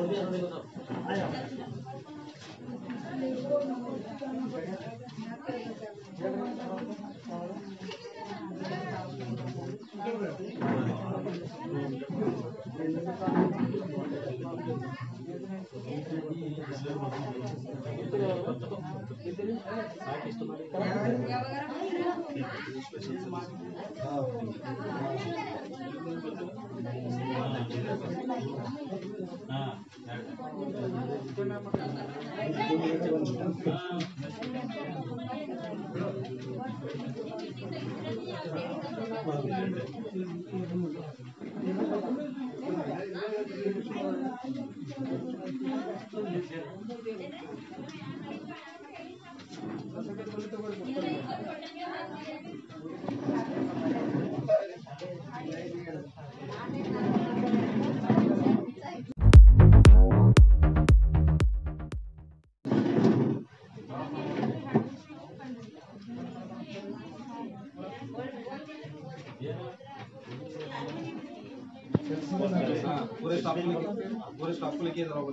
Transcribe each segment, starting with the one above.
पूरे स्टाफ को लेके पूरे स्टाफ को लेके इधर आओ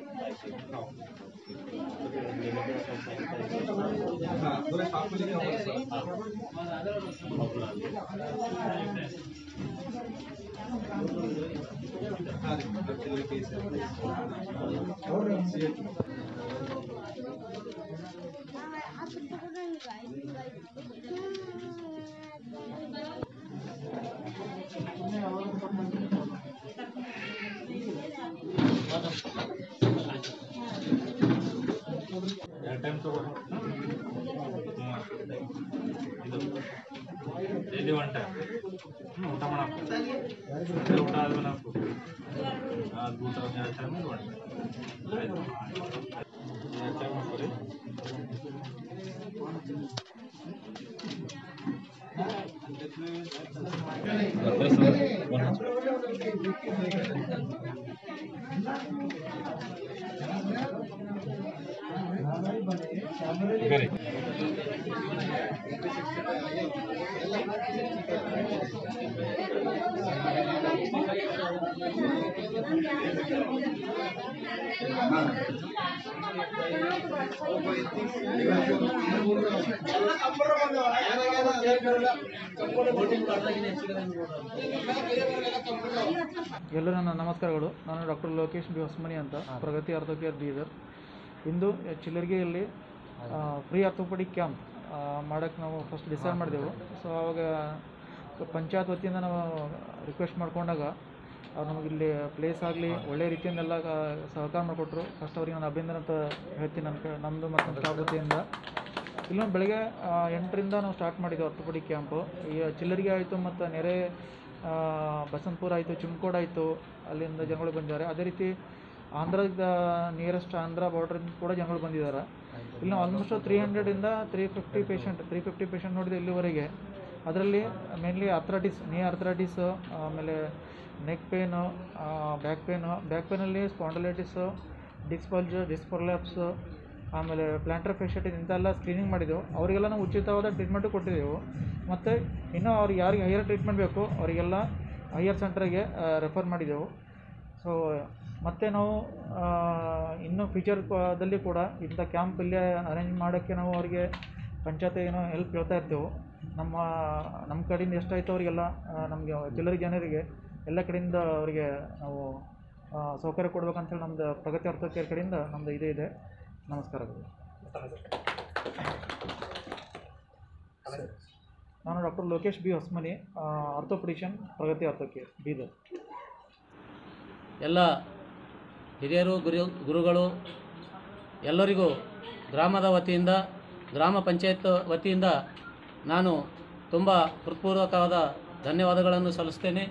हाँ पूरे स्टाफ को लेके आओ हाँ देखो बच्चे लोग केस है और सीएच ಎರಡು ಟೈಮ್ ತಗೊಳ್ಳಿ ಇದು ಡೈಲಿ ಒನ್ ಟೈಮ್ ಹ್ಞೂ ಊಟ ಮಾಡಕ್ಕೆ ಬೇರೆ ಊಟ ಆದ್ಮೇಲೆ ಹಾಕು ಅದು ಊಟ ಎರಡು ಟೈಮ್ ಇದು ಒನ್ ಟೈಮ್ ಆಯ್ತು ಎರಡು ಟೈಮ್ ಹಾಕೋರಿ ಕರಿ ಎಲ್ಲರೂ ನನ್ನ ನಮಸ್ಕಾರಗಳು ನಾನು ಡಾಕ್ಟರ್ ಲೋಕೇಶ್ ಬಿ ಹೊಸ್ಮನಿ ಅಂತ ಪ್ರಗತಿ ಆರ್ಥೋ ಕೇರ್ ಬೀದರ್ ಇಂದು ಚಿಲ್ಲರ್ಗೆಯಲ್ಲಿ ಫ್ರೀ ಆರ್ಥೋಪೆಡಿಕ್ ಕ್ಯಾಂಪ್ ಮಾಡೋಕ್ಕೆ ನಾವು ಫಸ್ಟ್ ಡಿಸೈಡ್ ಮಾಡಿದೆವು ಸೊ ಆವಾಗ ಪಂಚಾಯತ್ ವತಿಯಿಂದ ನಾವು ರಿಕ್ವೆಸ್ಟ್ ಮಾಡ್ಕೊಂಡಾಗ ಅವ್ರು ನಮಗೆ ಇಲ್ಲಿ ಪ್ಲೇಸ್ ಆಗಲಿ ಒಳ್ಳೆ ರೀತಿಯಿಂದೆಲ್ಲ ಆ, ಸಹಕಾರ ಮಾಡಿಕೊಟ್ರು ಫಸ್ಟ್ ಅವ್ರಿಗೆ ನಾನು ಅಭಿನಂದನೆ ಅಂತ ಹೇಳ್ತೀನಿ ನನ್ನ ಕ- ನಮ್ಮದು ಮತ್ತು ನಮ್ಮ ಸ್ಟಾಫ್ ವತಿಯಿಂದ ಇಲ್ಲೊಂದು ಬೆಳಗ್ಗೆ ಆ, ಎಂಟರಿಂದ ನಾವು ಸ್ಟಾರ್ಟ್ ಮಾಡಿದ್ದೆವು ಆರ್ಥೋಪೆಡಿಕ್ ಕ್ಯಾಂಪು ಈ ಚಿಲ್ಲರಿಗೆ ಆಯಿತು ಮತ್ತು ನೆರೆ ಆ, ಬಸಂತಪುರ ಆಯಿತು ಚಿಮ್ಕೋಡ್ ಆಯಿತು ಅಲ್ಲಿಂದ ಜನಗಳು ಬಂದಿದ್ದಾರೆ ಅದೇ ರೀತಿ ಆಂಧ್ರದ ನಿಯರೆಸ್ಟ್ ಆಂಧ್ರ ಬಾರ್ಡ್ರಿಂದ ಕೂಡ ಜನಗಳು ಬಂದಿದ್ದಾರೆ ಇಲ್ಲಿ ಆಲ್ಮೋಸ್ಟ್ ತ್ರೀ ಹಂಡ್ರೆಡಿಂದ three fifty patient three fifty patient ನೋಡಿದೆ ಇಲ್ಲಿವರೆಗೆ ಅದರಲ್ಲಿ ಮೇನ್ಲಿ ಅರ್ಥ್ರೈಟಿಸ್ ನೀ ಅರ್ಥ್ರೈಟಿಸು ಆಮೇಲೆ neck pain back pain back ಪೇನಲ್ಲಿ ಸ್ಪಾಂಡಲೈಟಿಸು ಡಿಸ್ಪಲ್ಜ್ ಡಿಸ್ಪೊರ್ಲ್ಯಾಪ್ಸು ಆಮೇಲೆ ಪ್ಲಾಂಟರ್ ಫೆಸಿಲಿಟೀಸ್ ಇಂಥೆಲ್ಲ ಸ್ಕ್ರೀನಿಂಗ್ ಮಾಡಿದೆವು ಅವರಿಗೆಲ್ಲ ನಾವು ಉಚಿತವಾದ ಟ್ರೀಟ್ಮೆಂಟು ಕೊಟ್ಟಿದ್ದೆವು ಮತ್ತು ಇನ್ನೂ ಅವ್ರಿಗೆ ಯಾರಿಗೆ ಹೈಯರ್ ಟ್ರೀಟ್ಮೆಂಟ್ ಬೇಕು ಅವರಿಗೆಲ್ಲ ಹೈಯರ್ ಸೆಂಟ್ರಿಗೆ ರೆಫರ್ ಮಾಡಿದೆವು ಸೊ ಮತ್ತು ನಾವು ಆ, ಇನ್ನೂ ಫ್ಯೂಚರ್ದಲ್ಲಿ ಕೂಡ ಇಂಥ ಕ್ಯಾಂಪ್ ಇಲ್ಲೇ ಅರೇಂಜ್ ಮಾಡೋಕ್ಕೆ ನಾವು ಅವರಿಗೆ ಪಂಚಾಯತ್ ಏನೋ ಹೆಲ್ಪ್ ಕೇಳ್ತಾ ಇರ್ತೇವೆ ನಮ್ಮ ನಮ್ಮ ಕಡೆಯಿಂದ ಎಷ್ಟಾಯಿತು ಅವರಿಗೆಲ್ಲ ನಮಗೆ ಚಿಲ್ಲರೆ ಜನರಿಗೆ ಎಲ್ಲ ಕಡೆಯಿಂದ ಅವರಿಗೆ ನಾವು ಆ, ಸೌಕರ್ಯ ಕೊಡ್ಬೇಕಂತೇಳಿ ನಮ್ಮದು ಪ್ರಗತಿ ಅರ್ಥ ಕೇರ್ ಕಡೆಯಿಂದ ನಮ್ಮದು ಇದೇ ಇದೆ ನಮಸ್ಕಾರಗಳು ನಾನು doctor Lokesh B Hosmani orthopedician Pragati ortho care Bidar ಎಲ್ಲ ಹಿರಿಯರು ಗುರು ಗುರುಗಳು ಎಲ್ಲರಿಗೂ ಗ್ರಾಮದ ವತಿಯಿಂದ ಗ್ರಾಮ ಪಂಚಾಯತ್ ವತಿಯಿಂದ ನಾನು ತುಂಬ ಹೃತ್ಪೂರ್ವಕವಾದ ಧನ್ಯವಾದಗಳನ್ನು ಸಲ್ಲಿಸ್ತೇನೆ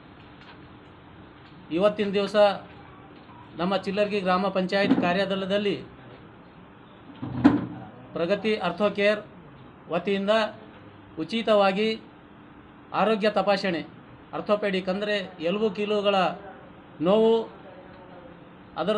ಇವತ್ತಿನ ದಿವಸ ನಮ್ಮ ಚಿಲ್ಲರ್ಗಿ ಗ್ರಾಮ ಪಂಚಾಯತ್ ಕಾರ್ಯಾಲಯದಲ್ಲಿ ಪ್ರಗತಿ ಅರ್ಥೋ ಕೇರ್ ವತಿಯಿಂದ ಉಚಿತವಾಗಿ ಆರೋಗ್ಯ ತಪಾಸಣೆ ಅರ್ಥೋಪೆಡಿಕ್ ಅಂದರೆ ಎಲುಬು ಕೀಲುಗಳ ನೋವು ಅದರ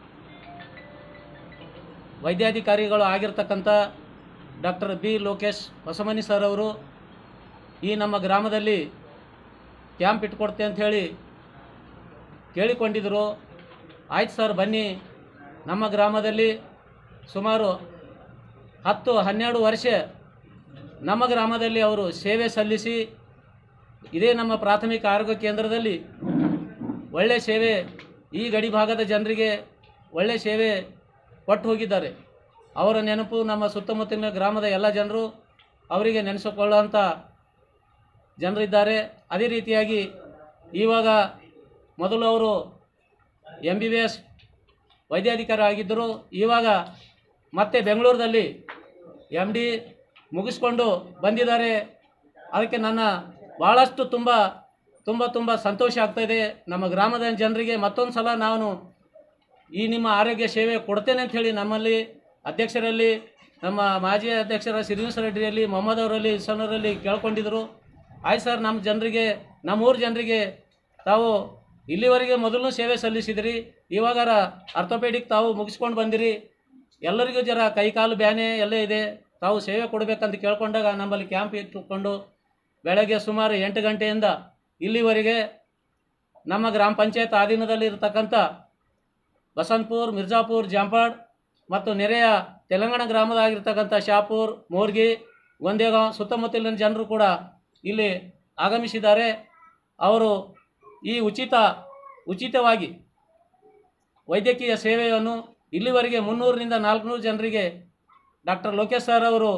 ವೈದ್ಯಾಧಿಕಾರಿಗಳು ಆಗಿರ್ತಕ್ಕಂಥ doctor B Lokesh Hosamani sir ಅವರು ಈ ನಮ್ಮ ಗ್ರಾಮದಲ್ಲಿ ಕ್ಯಾಂಪ್ ಇಟ್ಕೊಡ್ತೆ ಅಂತ ಹೇಳಿ ಕೇಳಿಕೊಂಡಿದ್ದರು ಆಯ್ತು ಸರ್ ಬನ್ನಿ ನಮ್ಮ ಗ್ರಾಮದಲ್ಲಿ ಸುಮಾರು ಹತ್ತು ಹನ್ನೆರಡು ವರ್ಷ ನಮ್ಮ ಗ್ರಾಮದಲ್ಲಿ ಅವರು ಸೇವೆ ಸಲ್ಲಿಸಿ ಇದೇ ನಮ್ಮ ಪ್ರಾಥಮಿಕ ಆರೋಗ್ಯ ಕೇಂದ್ರದಲ್ಲಿ ಒಳ್ಳೆ ಸೇವೆ ಈ ಗಡಿ ಭಾಗದ ಜನರಿಗೆ ಒಳ್ಳೆ ಸೇವೆ ಕೊಟ್ಟು ಹೋಗಿದ್ದಾರೆ ಅವರ ನೆನಪು ನಮ್ಮ ಸುತ್ತಮುತ್ತಲಿನ ಗ್ರಾಮದ ಎಲ್ಲ ಜನರು ಅವರಿಗೆ ನೆನೆಸಿಕೊಳ್ಳುವಂಥ ಜನರಿದ್ದಾರೆ ಅದೇ ರೀತಿಯಾಗಿ ಇವಾಗ ಮೊದಲು ಅವರು ಎಮ್ ಬಿ ಬಿ ಎಸ್ ವೈದ್ಯಾಧಿಕಾರಿ ಆಗಿದ್ದರು ಇವಾಗ ಮತ್ತೆ ಬೆಂಗಳೂರಿನಲ್ಲಿ ಎಮ್ ಡಿ ಮುಗಿಸ್ಕೊಂಡು ಬಂದಿದ್ದಾರೆ ಅದಕ್ಕೆ ನನ್ನ ಭಾಳಷ್ಟು ತುಂಬ ತುಂಬ ತುಂಬ ಸಂತೋಷ ಆಗ್ತಾಯಿದೆ ನಮ್ಮ ಗ್ರಾಮದ ಜನರಿಗೆ ಮತ್ತೊಂದು ಸಲ ನಾನು ಈ ನಿಮ್ಮ ಆರೋಗ್ಯ ಸೇವೆ ಕೊಡ್ತೇನೆ ಅಂತ ಹೇಳಿ ನಮ್ಮಲ್ಲಿ ಅಧ್ಯಕ್ಷರಲ್ಲಿ ನಮ್ಮ ಮಾಜಿ ಅಧ್ಯಕ್ಷರ ಶ್ರೀನಿವಾಸ ರೆಡ್ಡಿಯಲ್ಲಿ ಮೊಹಮ್ಮದ್ ಅವರಲ್ಲಿ ಇಸನವರಲ್ಲಿ ಕೇಳ್ಕೊಂಡಿದ್ರು ಆಯ್ತು ಸರ್ ನಮ್ಮ ಜನರಿಗೆ ನಮ್ಮೂರ ಜನರಿಗೆ ತಾವು ಇಲ್ಲಿವರೆಗೆ ಮೊದಲು ಸೇವೆ ಸಲ್ಲಿಸಿದಿರಿ ಇವಾಗಾರ ಅರ್ಥೋಪೆಡಿಕ್ ತಾವು ಮುಗಿಸ್ಕೊಂಡು ಬಂದಿರಿ ಎಲ್ಲರಿಗೂ ಜರ ಕೈಕಾಲು ಬ್ಯಾನೆ ಎಲ್ಲ ಇದೆ ತಾವು ಸೇವೆ ಕೊಡಬೇಕಂತ ಕೇಳ್ಕೊಂಡಾಗ ನಮ್ಮಲ್ಲಿ ಕ್ಯಾಂಪ್ ಇಟ್ಟುಕೊಂಡು ಬೆಳಗ್ಗೆ ಸುಮಾರು ಎಂಟು ಗಂಟೆಯಿಂದ ಇಲ್ಲಿವರೆಗೆ ನಮ್ಮ ಗ್ರಾಮ ಪಂಚಾಯತ್ ಅಧೀನದಲ್ಲಿ ಇರತಕ್ಕಂಥ ಬಸಂತಪುರ್ ಮಿರ್ಜಾಪುರ್ ಜಾಂಪಾಡ್ ಮತ್ತು ನೆರೆಯ ತೆಲಂಗಾಣ ಗ್ರಾಮದಾಗಿರ್ತಕ್ಕಂಥ ಶಾಪುರ್ ಮೋರ್ಗಿ ಗೊಂದೇಗಾಂವ್ ಸುತ್ತಮುತ್ತಲಿನ ಜನರು ಕೂಡ ಇಲ್ಲಿ ಆಗಮಿಸಿದ್ದಾರೆ ಅವರು ಈ ಉಚಿತ ಉಚಿತವಾಗಿ ವೈದ್ಯಕೀಯ ಸೇವೆಯನ್ನು ಇಲ್ಲಿವರೆಗೆ ಮುನ್ನೂರರಿಂದ ನಾಲ್ಕುನೂರು ಜನರಿಗೆ ಡಾಕ್ಟರ್ ಲೋಕೇಶ್ ಸರ್ ಅವರು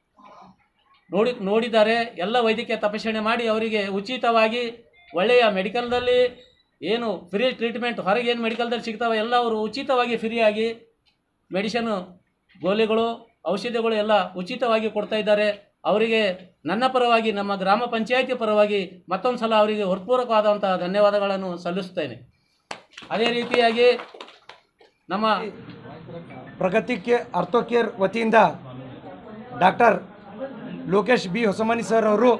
ನೋಡಿ ನೋಡಿದ್ದಾರೆ ಎಲ್ಲ ವೈದ್ಯಕೀಯ ತಪಾಸಣೆ ಮಾಡಿ ಅವರಿಗೆ ಉಚಿತವಾಗಿ ಒಳ್ಳೆಯ ಮೆಡಿಕಲ್ದಲ್ಲಿ ಏನು ಫ್ರೀ ಟ್ರೀಟ್ಮೆಂಟ್ ಹೊರಗೆ ಏನು ಮೆಡಿಕಲ್ದಲ್ಲಿ ಸಿಗ್ತಾವೆ ಎಲ್ಲ ಅವರು ಉಚಿತವಾಗಿ ಫ್ರೀಯಾಗಿ ಮೆಡಿಷನು ಗೋಲಿಗಳು ಔಷಧಿಗಳು ಎಲ್ಲ ಉಚಿತವಾಗಿ ಕೊಡ್ತಾ ಇದ್ದಾರೆ ಅವರಿಗೆ ನನ್ನ ಪರವಾಗಿ ನಮ್ಮ ಗ್ರಾಮ ಪಂಚಾಯಿತಿ ಪರವಾಗಿ ಮತ್ತೊಂದು ಸಲ ಅವರಿಗೆ ಹೃತ್ಪೂರ್ವಕವಾದಂಥ ಧನ್ಯವಾದಗಳನ್ನು ಸಲ್ಲಿಸುತ್ತೇನೆ ಅದೇ ರೀತಿಯಾಗಿ ನಮ್ಮ ಪ್ರಗತಿ ಕೆ ಅರ್ಥೋ ಕೇರ್ ವತಿಯಿಂದ doctor Lokesh B Hosamani sir ಅವರು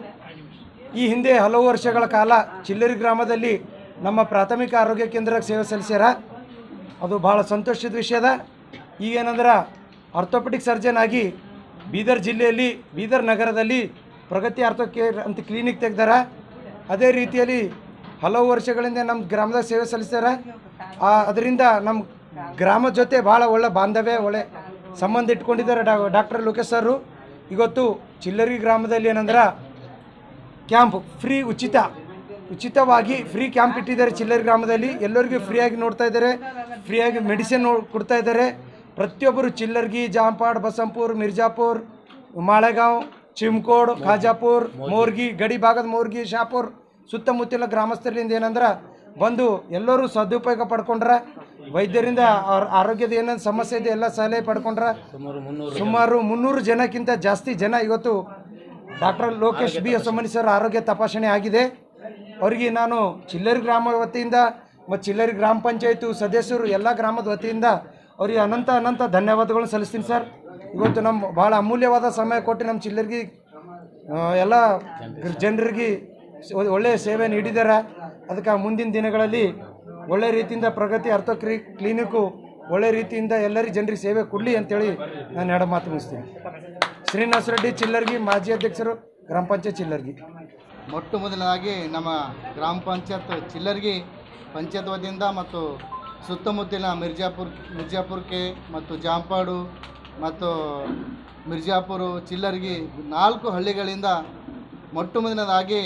ಈ ಹಿಂದೆ ಹಲವು ವರ್ಷಗಳ ಕಾಲ ಚಿಲ್ಲರಿ ಗ್ರಾಮದಲ್ಲಿ ನಮ್ಮ ಪ್ರಾಥಮಿಕ ಆರೋಗ್ಯ ಕೇಂದ್ರಕ್ಕೆ ಸೇವೆ ಸಲ್ಲಿಸ್ಯಾರ ಅದು ಭಾಳ ಸಂತೋಷದ ವಿಷಯದ ಈಗೇನಂದ್ರೆ ಆರ್ಥೋಪೆಡಿಕ್ ಸರ್ಜನ್ ಆಗಿ ಬೀದರ್ ಜಿಲ್ಲೆಯಲ್ಲಿ ಬೀದರ್ ನಗರದಲ್ಲಿ ಪ್ರಗತಿ ಆರ್ಥೋ ಕೇರ್ ಅಂತ ಕ್ಲಿನಿಕ್ ತೆಗ್ದಾರ ಅದೇ ರೀತಿಯಲ್ಲಿ ಹಲವು ವರ್ಷಗಳಿಂದ ನಮ್ಮ ಗ್ರಾಮದಾಗ ಸೇವೆ ಸಲ್ಲಿಸ್ಯಾರ ಅದರಿಂದ ನಮ್ಮ ಗ್ರಾಮದ ಜೊತೆ ಭಾಳ ಒಳ್ಳೆ ಬಾಂಧವ್ಯ ಒಳ್ಳೆ ಸಂಬಂಧ ಇಟ್ಕೊಂಡಿದ್ದಾರೆ ಡಾ ಡಾಕ್ಟರ್ ಲೋಕೇಶ್ ಸರು ಇವತ್ತು ಚಿಲ್ಲರಿ ಗ್ರಾಮದಲ್ಲಿ ಏನಂದ್ರೆ ಕ್ಯಾಂಪ್ ಫ್ರೀ ಉಚಿತ ಉಚಿತವಾಗಿ ಫ್ರೀ ಕ್ಯಾಂಪ್ ಇಟ್ಟಿದ್ದಾರೆ ಚಿಲ್ಲರಿ ಗ್ರಾಮದಲ್ಲಿ ಎಲ್ಲರಿಗೂ ಫ್ರೀಯಾಗಿ ನೋಡ್ತಾ ಇದ್ದಾರೆ ಫ್ರೀಯಾಗಿ ಮೆಡಿಸಿನ್ ನೋ ಕೊಡ್ತಾ ಇದ್ದಾರೆ ಪ್ರತಿಯೊಬ್ಬರು ಚಿಲ್ಲರ್ಗಿ ಜಾಂಪಾಡ್ ಬಸಂಪುರ್ ಮಿರ್ಜಾಪುರ್ ಮಾಳೆಗಾಂವ್ ಚಿಮ್ಕೋಡ್ ಖಾಜಾಪುರ್ ಮೋರ್ಗಿ ಗಡಿ ಭಾಗದ ಮೋರ್ಗಿ ಶಾಪುರ್ ಸುತ್ತಮುತ್ತಲ ಗ್ರಾಮಸ್ಥರಿಂದ ಏನಂದ್ರೆ ಬಂದು ಎಲ್ಲರೂ ಸದುಪಯೋಗ ಪಡ್ಕೊಂಡ್ರ ವೈದ್ಯರಿಂದ ಅವ್ರ ಆರೋಗ್ಯದ ಏನೇನು ಸಮಸ್ಯೆ ಇದೆ ಎಲ್ಲ ಸಲಹೆ ಪಡ್ಕೊಂಡ್ರ ಸುಮಾರು ಮುನ್ನೂರು ಜನಕ್ಕಿಂತ ಜಾಸ್ತಿ ಜನ ಇವತ್ತು doctor Lokesh B Hosamani sir ಆರೋಗ್ಯ ತಪಾಸಣೆ ಆಗಿದೆ ಅವರಿಗೆ ನಾನು ಚಿಲ್ಲರಿ ಗ್ರಾಮ ವತಿಯಿಂದ ಮತ್ತು ಚಿಲ್ಲರಿ ಗ್ರಾಮ ಪಂಚಾಯತು ಸದಸ್ಯರು ಎಲ್ಲ ಗ್ರಾಮದ ವತಿಯಿಂದ ಅವರಿಗೆ ಅನಂತ ಅನಂತ ಧನ್ಯವಾದಗಳನ್ನು ಸಲ್ಲಿಸ್ತೀನಿ ಸರ್ ಇವತ್ತು ನಮ್ಮ ಭಾಳ ಅಮೂಲ್ಯವಾದ ಸಮಯ ಕೊಟ್ಟು ನಮ್ಮ ಚಿಲ್ಲರಿಗೆ ಎಲ್ಲ ಜನರಿಗೆ ಒಳ್ಳೆಯ ಸೇವೆ ನೀಡಿದ್ದಾರೆ ಅದಕ್ಕೆ ಮುಂದಿನ ದಿನಗಳಲ್ಲಿ ಒಳ್ಳೆ ರೀತಿಯಿಂದ ಪ್ರಗತಿ ಅರ್ಥ ಕ್ರಿ ಕ್ಲಿನಿಕ್ಕು ಒಳ್ಳೆ ರೀತಿಯಿಂದ ಎಲ್ಲರಿಗೆ ಜನರಿಗೆ ಸೇವೆ ಕೊಡಲಿ ಅಂತೇಳಿ ನಾನು ಎರಡು ಮಾತು ಮುಗಿಸ್ತೀನಿ ಶ್ರೀನಿವಾಸ ರೆಡ್ಡಿ ಚಿಲ್ಲರ್ಗಿ ಮಾಜಿ ಅಧ್ಯಕ್ಷರು ಗ್ರಾಮ ಪಂಚಾಯತ್ ಚಿಲ್ಲರ್ಗಿ ಮೊಟ್ಟ ಮೊದಲನಾಗಿ ನಮ್ಮ ಗ್ರಾಮ ಪಂಚಾಯತ್ ಚಿಲ್ಲರ್ಗಿ ಪಂಚಾಯತ್ ವತಿಯಿಂದ ಮತ್ತು ಸುತ್ತಮುತ್ತಲಿನ ಮಿರ್ಜಾಪುರ್ ಮಿರ್ಜಾಪುರ್ಕೆ ಮತ್ತು ಜಾಂಪಾಡು ಮತ್ತು ಮಿರ್ಜಾಪುರು ಚಿಲ್ಲರ್ಗಿ ನಾಲ್ಕು ಹಳ್ಳಿಗಳಿಂದ ಮೊಟ್ಟ ಮೊದಲನೇದಾಗಿ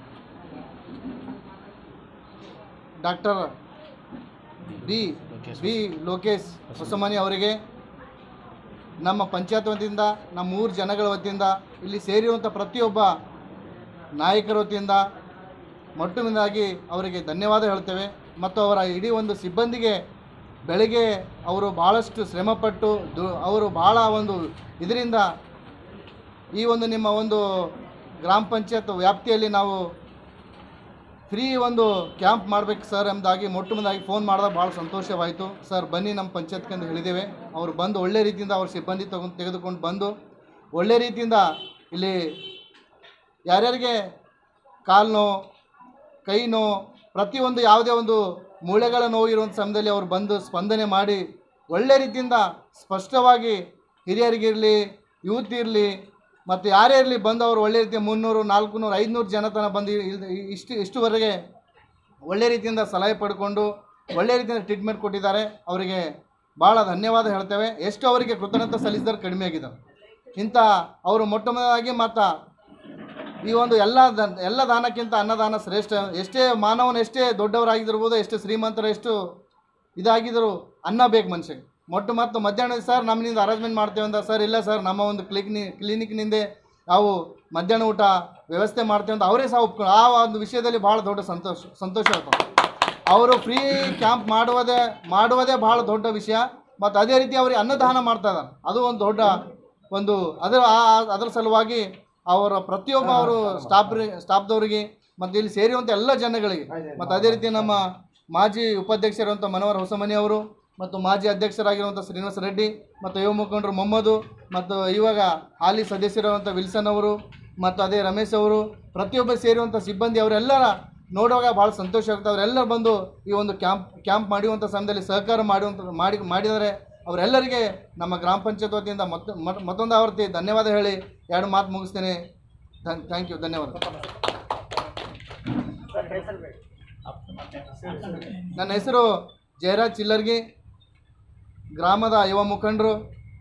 doctor B B Lokesh Hosamani ಅವರಿಗೆ ನಮ್ಮ ಪಂಚಾಯತ್ ವತಿಯಿಂದ ನಮ್ಮ ಮೂರು ಜನಗಳ ವತಿಯಿಂದ ಇಲ್ಲಿ ಸೇರಿರುವಂಥ ಪ್ರತಿಯೊಬ್ಬ ನಾಯಕರ ವತಿಯಿಂದ ಮೊಟ್ಟಮೊದಲಾಗಿ ಅವರಿಗೆ ಧನ್ಯವಾದ ಹೇಳ್ತೇವೆ ಮತ್ತು ಅವರ ಇಡೀ ಒಂದು ಸಿಬ್ಬಂದಿಗೆ ಬೆಳಗ್ಗೆ ಅವರು ಭಾಳಷ್ಟು ಶ್ರಮಪಟ್ಟು ದು ಅವರು ಭಾಳ ಒಂದು ಇದರಿಂದ ಈ ಒಂದು ನಿಮ್ಮ ಒಂದು ಗ್ರಾಮ ಪಂಚಾಯತ್ ವ್ಯಾಪ್ತಿಯಲ್ಲಿ ನಾವು ಫ್ರೀ ಒಂದು ಕ್ಯಾಂಪ್ ಮಾಡ್ಬೇಕು ಸರ್ ಎಂಬುದಾಗಿ ಮೊಟ್ಟ ಮೊದಲಾಗಿ ಫೋನ್ ಮಾಡಿದಾಗ ಭಾಳ ಸಂತೋಷವಾಯಿತು ಸರ್ ಬನ್ನಿ ನಮ್ಮ ಪಂಚಾಯತ್ಗೆ ಅಂತ ಹೇಳಿದ್ದೇವೆ ಅವರು ಬಂದು ಒಳ್ಳೆ ರೀತಿಯಿಂದ ಅವ್ರ ಸಿಬ್ಬಂದಿ ತಗೊಂಡು ತೆಗೆದುಕೊಂಡು ಬಂದು ಒಳ್ಳೆ ರೀತಿಯಿಂದ ಇಲ್ಲಿ ಯಾರ್ಯಾರಿಗೆ ಕಾಲು ನೋವು ಕೈ ನೋವು ಪ್ರತಿಯೊಂದು ಯಾವುದೇ ಒಂದು ಮೂಳೆಗಳ ನೋವು ಇರುವಂಥ ಸಮಯದಲ್ಲಿ ಅವರು ಬಂದು ಸ್ಪಂದನೆ ಮಾಡಿ ಒಳ್ಳೆ ರೀತಿಯಿಂದ ಸ್ಪಷ್ಟವಾಗಿ ಹಿರಿಯರಿಗಿರಲಿ ಯೂತ್ ಇರಲಿ ಮತ್ತು ಯಾರೇ ಇರಲಿ ಬಂದು ಅವರು ಒಳ್ಳೆ ರೀತಿಯ ಮುನ್ನೂರು ನಾಲ್ಕುನೂರು ಐದುನೂರು ಜನ ತನಕ ಬಂದು ಇಲ್- ಇಷ್ಟು ಇಷ್ಟುವರೆಗೆ ಒಳ್ಳೆ ರೀತಿಯಿಂದ ಸಲಹೆ ಪಡ್ಕೊಂಡು ಒಳ್ಳೆ ರೀತಿಯಿಂದ ಟ್ರೀಟ್ಮೆಂಟ್ ಕೊಟ್ಟಿದ್ದಾರೆ ಅವರಿಗೆ ಭಾಳ ಧನ್ಯವಾದ ಹೇಳ್ತೇವೆ ಎಷ್ಟು ಅವರಿಗೆ ಕೃತಜ್ಞತೆ ಸಲ್ಲಿಸಿದರೆ ಕಡಿಮೆ ಆಗಿದೆ ಇಂಥ ಅವರು ಮೊಟ್ಟ ಮೊದಲಾಗಿ ಮತ್ತು ಈ ಒಂದು ಎಲ್ಲ ದ ಎಲ್ಲ ದಾನಕ್ಕಿಂತ ಅನ್ನದಾನ ಶ್ರೇಷ್ಠ ಎಷ್ಟೇ ಮಾನವನ ಎಷ್ಟೇ ದೊಡ್ಡವರಾಗಿದ್ದಿರ್ಬೋದು ಎಷ್ಟೇ ಶ್ರೀಮಂತರು ಎಷ್ಟು ಇದಾಗಿದ್ರು ಅನ್ನ ಬೇಕು ಮನುಷ್ಯಗೆ ಮೊಟ್ಟ ಮತ್ತು ಮಧ್ಯಾಹ್ನ ಸರ್ ನಮ್ಮಿಂದ ಅರೇಂಜ್ಮೆಂಟ್ ಮಾಡ್ತೇವೆ ಅಂತ ಸರ್ ಇಲ್ಲ ಸರ್ ನಮ್ಮ ಒಂದು ಕ್ಲಿನಿ ಕ್ಲಿನಿಕ್ನಿಂದ ನಾವು ಮಧ್ಯಾಹ್ನ ಊಟ ವ್ಯವಸ್ಥೆ ಮಾಡ್ತೇವೆ ಅಂತ ಅವರೇ ಸಹ ಒಪ್ಕೊಂಡು ಆ ಒಂದು ವಿಷಯದಲ್ಲಿ ಭಾಳ ದೊಡ್ಡ ಸಂತೋಷ ಸಂತೋಷ ಆಗ್ತದೆ ಅವರು ಫ್ರೀ ಕ್ಯಾಂಪ್ ಮಾಡುವುದೇ ಮಾಡುವುದೇ ಭಾಳ ದೊಡ್ಡ ವಿಷಯ ಮತ್ತು ಅದೇ ರೀತಿ ಅವ್ರಿಗೆ ಅನ್ನದಾನ ಮಾಡ್ತಾ ಇದ್ದಾರೆ ಅದು ಒಂದು ದೊಡ್ಡ ಒಂದು ಅದರ ಆ- ಅದರ ಸಲುವಾಗಿ ಅವರ ಪ್ರತಿಯೊಬ್ಬ ಅವರು ಸ್ಟಾಫ್ ಸ್ಟಾಫ್ದವರಿಗೆ ಮತ್ತು ಇಲ್ಲಿ ಸೇರಿರುವಂಥ ಎಲ್ಲ ಜನಗಳಿಗೆ ಮತ್ತು ಅದೇ ರೀತಿ ನಮ್ಮ ಮಾಜಿ ಉಪಾಧ್ಯಕ್ಷರಿರುವಂಥ ಮನೋಹರ್ ಹೊಸಮನಿ ಅವರು ಮತ್ತು ಮಾಜಿ ಅಧ್ಯಕ್ಷರಾಗಿರುವಂಥ ಶ್ರೀನಿವಾಸ ರೆಡ್ಡಿ ಮತ್ತು ಯುವ ಮುಖಂಡರು ಮೊಹಮ್ಮದು ಮತ್ತು ಇವಾಗ ಹಾಲಿ ಸದಸ್ಯರಿರುವಂಥ ವಿಲ್ಸನ್ ಅವರು ಮತ್ತು ಅದೇ ರಮೇಶ್ ಅವರು ಪ್ರತಿಯೊಬ್ಬ ಸೇರಿರುವಂಥ ಸಿಬ್ಬಂದಿ ಅವರೆಲ್ಲರ ನೋಡುವಾಗ ಭಾಳ ಸಂತೋಷ ಆಗ್ತದೆ ಅವರೆಲ್ಲರೂ ಬಂದು ಈ ಒಂದು ಕ್ಯಾಂಪ್ ಕ್ಯಾಂಪ್ ಮಾಡುವಂಥ ಸಮಯದಲ್ಲಿ ಸಹಕಾರ ಮಾಡುವಂಥ ಮಾಡಿ ಮಾಡಿದರೆ ಅವರೆಲ್ಲರಿಗೆ ನಮ್ಮ ಗ್ರಾಮ ಪಂಚಾಯತ್ ವತಿಯಿಂದ ಮತ್ತೆ ಮತ್- ಮತ್ತೊಂದು ಆವರ್ತಿ ಧನ್ಯವಾದ ಹೇಳಿ ಎರಡು ಮಾತು ಮುಗಿಸ್ತೇನೆ ಥ್ಯಾಂಕ್ ಯು ಧನ್ಯವಾದ ನನ್ನ ಹೆಸರು ಜಯರಾಜ್ ಚಿಲ್ಲರ್ಗಿ ಗ್ರಾಮದ ಯುವ ಮುಖಂಡರು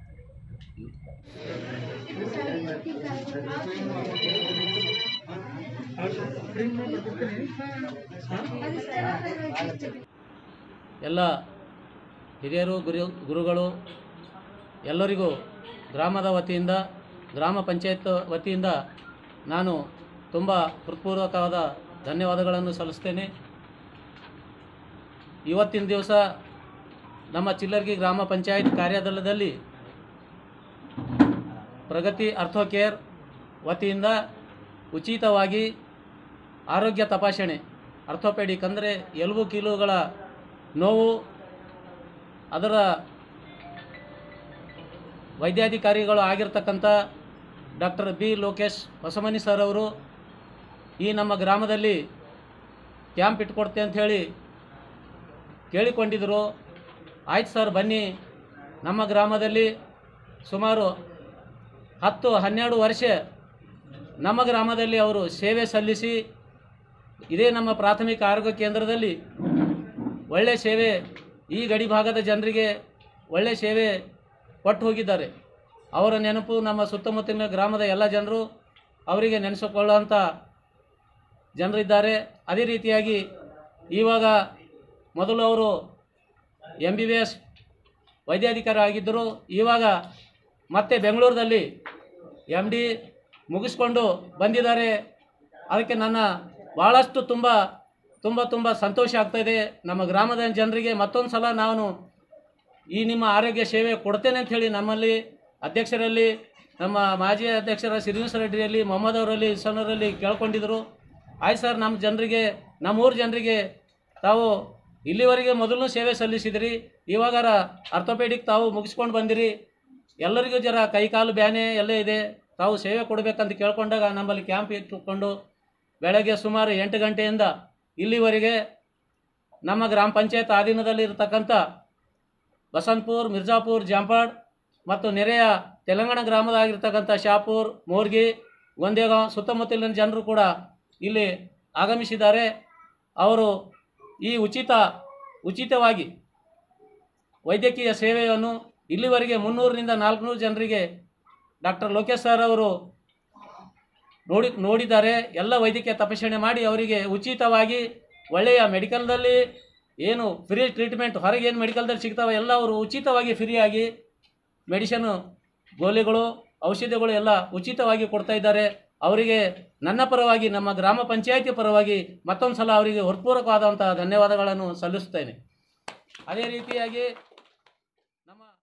ಎಲ್ಲ ಹಿರಿಯರು ಗುರು ಗುರುಗಳು ಎಲ್ಲರಿಗೂ ಗ್ರಾಮದ ವತಿಯಿಂದ ಗ್ರಾಮ ಪಂಚಾಯತ್ ವತಿಯಿಂದ ನಾನು ತುಂಬ ಹೃತ್ಪೂರ್ವಕವಾದ ಧನ್ಯವಾದಗಳನ್ನು ಸಲ್ಲಿಸ್ತೇನೆ ಇವತ್ತಿನ ದಿವಸ ನಮ್ಮ ಚಿಲ್ಲರ್ಗಿ ಗ್ರಾಮ ಪಂಚಾಯತ್ ಕಾರ್ಯಾಲಯದಲ್ಲಿ ಪ್ರಗತಿ ಅರ್ಥೋ ಕೇರ್ ವತಿಯಿಂದ ಉಚಿತವಾಗಿ ಆರೋಗ್ಯ ತಪಾಸಣೆ ಅರ್ಥೋಪೆಡಿಕ್ ಅಂದರೆ ಎಲುಬು ಕೀಲುಗಳ ನೋವು ಅದರ ವೈದ್ಯಾಧಿಕಾರಿಗಳು ಆಗಿರ್ತಕ್ಕಂಥ doctor B Lokesh Hosamani sir ಅವರು ಈ ನಮ್ಮ ಗ್ರಾಮದಲ್ಲಿ ಕ್ಯಾಂಪ್ ಇಟ್ಕೊಡ್ತೆ ಅಂತ ಹೇಳಿ ಕೇಳಿಕೊಂಡಿದ್ದರು ಆಯ್ತು ಸರ್ ಬನ್ನಿ ನಮ್ಮ ಗ್ರಾಮದಲ್ಲಿ ಸುಮಾರು ಹತ್ತು ಹನ್ನೆರಡು ವರ್ಷ ನಮ್ಮ ಗ್ರಾಮದಲ್ಲಿ ಅವರು ಸೇವೆ ಸಲ್ಲಿಸಿ ಇದೇ ನಮ್ಮ ಪ್ರಾಥಮಿಕ ಆರೋಗ್ಯ ಕೇಂದ್ರದಲ್ಲಿ ಒಳ್ಳೆ ಸೇವೆ ಈ ಗಡಿ ಭಾಗದ ಜನರಿಗೆ ಒಳ್ಳೆ ಸೇವೆ ಕೊಟ್ಟು ಹೋಗಿದ್ದಾರೆ ಅವರ ನೆನಪು ನಮ್ಮ ಸುತ್ತಮುತ್ತಲಿನ ಗ್ರಾಮದ ಎಲ್ಲ ಜನರು ಅವರಿಗೆ ನೆನೆಸಿಕೊಳ್ಳುವಂಥ ಜನರಿದ್ದಾರೆ ಅದೇ ರೀತಿಯಾಗಿ ಇವಾಗ ಮೊದಲು ಅವರು ಎಮ್ ಬಿ ಬಿ ಎಸ್ ವೈದ್ಯಾಧಿಕಾರಿ ಆಗಿದ್ದರು ಇವಾಗ ಮತ್ತೆ ಬೆಂಗಳೂರಿನಲ್ಲಿ ಎಮ್ ಡಿ ಮುಗಿಸ್ಕೊಂಡು ಬಂದಿದ್ದಾರೆ ಅದಕ್ಕೆ ನನ್ನ ಭಾಳಷ್ಟು ತುಂಬ ತುಂಬ ತುಂಬ ಸಂತೋಷ ಆಗ್ತಾಯಿದೆ ನಮ್ಮ ಗ್ರಾಮದ ಜನರಿಗೆ ಮತ್ತೊಂದು ಸಲ ನಾನು ಈ ನಿಮ್ಮ ಆರೋಗ್ಯ ಸೇವೆ ಕೊಡ್ತೇನೆ ಅಂತ ಹೇಳಿ ನಮ್ಮಲ್ಲಿ ಅಧ್ಯಕ್ಷರಲ್ಲಿ ನಮ್ಮ ಮಾಜಿ ಅಧ್ಯಕ್ಷರ ಶ್ರೀನಿವಾಸ ರೆಡ್ಡಿಯಲ್ಲಿ ಮೊಹಮ್ಮದ್ ಅವರಲ್ಲಿ ಇಸನವರಲ್ಲಿ ಕೇಳ್ಕೊಂಡಿದ್ರು ಆಯ್ತು ಸರ್ ನಮ್ಮ ಜನರಿಗೆ ನಮ್ಮೂರ ಜನರಿಗೆ ತಾವು ಇಲ್ಲಿವರೆಗೆ ಮೊದಲು ಸೇವೆ ಸಲ್ಲಿಸಿದಿರಿ ಇವಾಗಾರ ಅರ್ಥೋಪೆಡಿಕ್ ತಾವು ಮುಗಿಸ್ಕೊಂಡು ಬಂದಿರಿ ಎಲ್ಲರಿಗೂ ಜರ ಕೈಕಾಲು ಬ್ಯಾನೆ ಎಲ್ಲ ಇದೆ ತಾವು ಸೇವೆ ಕೊಡಬೇಕಂತ ಕೇಳ್ಕೊಂಡಾಗ ನಮ್ಮಲ್ಲಿ ಕ್ಯಾಂಪ್ ಇಟ್ಟುಕೊಂಡು ಬೆಳಗ್ಗೆ ಸುಮಾರು ಎಂಟು ಗಂಟೆಯಿಂದ ಇಲ್ಲಿವರೆಗೆ ನಮ್ಮ ಗ್ರಾಮ ಪಂಚಾಯತ್ ಅಧೀನದಲ್ಲಿ ಇರತಕ್ಕಂಥ ಬಸಂತಪುರ್ ಮಿರ್ಜಾಪುರ್ ಜಾಂಪಾಡ್ ಮತ್ತು ನೆರೆಯ ತೆಲಂಗಾಣ ಗ್ರಾಮದಾಗಿರ್ತಕ್ಕಂಥ ಶಾಪುರ್ ಮೋರ್ಗಿ ಗೊಂದೇಗಾಂವ್ ಸುತ್ತಮುತ್ತಲಿನ ಜನರು ಕೂಡ ಇಲ್ಲಿ ಆಗಮಿಸಿದ್ದಾರೆ ಅವರು ಈ ಉಚಿತ ಉಚಿತವಾಗಿ ವೈದ್ಯಕೀಯ ಸೇವೆಯನ್ನು ಇಲ್ಲಿವರೆಗೆ ಮುನ್ನೂರರಿಂದ ನಾಲ್ಕುನೂರು ಜನರಿಗೆ ಡಾಕ್ಟರ್ ಲೋಕೇಶ್ ಸರ್ ಅವರು ನೋಡಿ ನೋಡಿದ್ದಾರೆ ಎಲ್ಲ ವೈದ್ಯಕೀಯ ತಪಾಸಣೆ ಮಾಡಿ ಅವರಿಗೆ ಉಚಿತವಾಗಿ ಒಳ್ಳೆಯ ಮೆಡಿಕಲ್ದಲ್ಲಿ ಏನು ಫ್ರೀ ಟ್ರೀಟ್ಮೆಂಟ್ ಹೊರಗೆ ಏನು ಮೆಡಿಕಲ್ದಲ್ಲಿ ಸಿಗ್ತಾವೆ ಎಲ್ಲ ಅವರು ಉಚಿತವಾಗಿ ಫ್ರೀಯಾಗಿ ಮೆಡಿಷನು ಗೋಲಿಗಳು ಔಷಧಿಗಳು ಎಲ್ಲ ಉಚಿತವಾಗಿ ಕೊಡ್ತಾ ಇದ್ದಾರೆ ಅವರಿಗೆ ನನ್ನ ಪರವಾಗಿ ನಮ್ಮ ಗ್ರಾಮ ಪಂಚಾಯಿತಿ ಪರವಾಗಿ ಮತ್ತೊಂದು ಸಲ ಅವರಿಗೆ ಹೃತ್ಪೂರ್ವಕವಾದಂಥ ಧನ್ಯವಾದಗಳನ್ನು ಸಲ್ಲಿಸುತ್ತೇನೆ ಅದೇ ರೀತಿಯಾಗಿ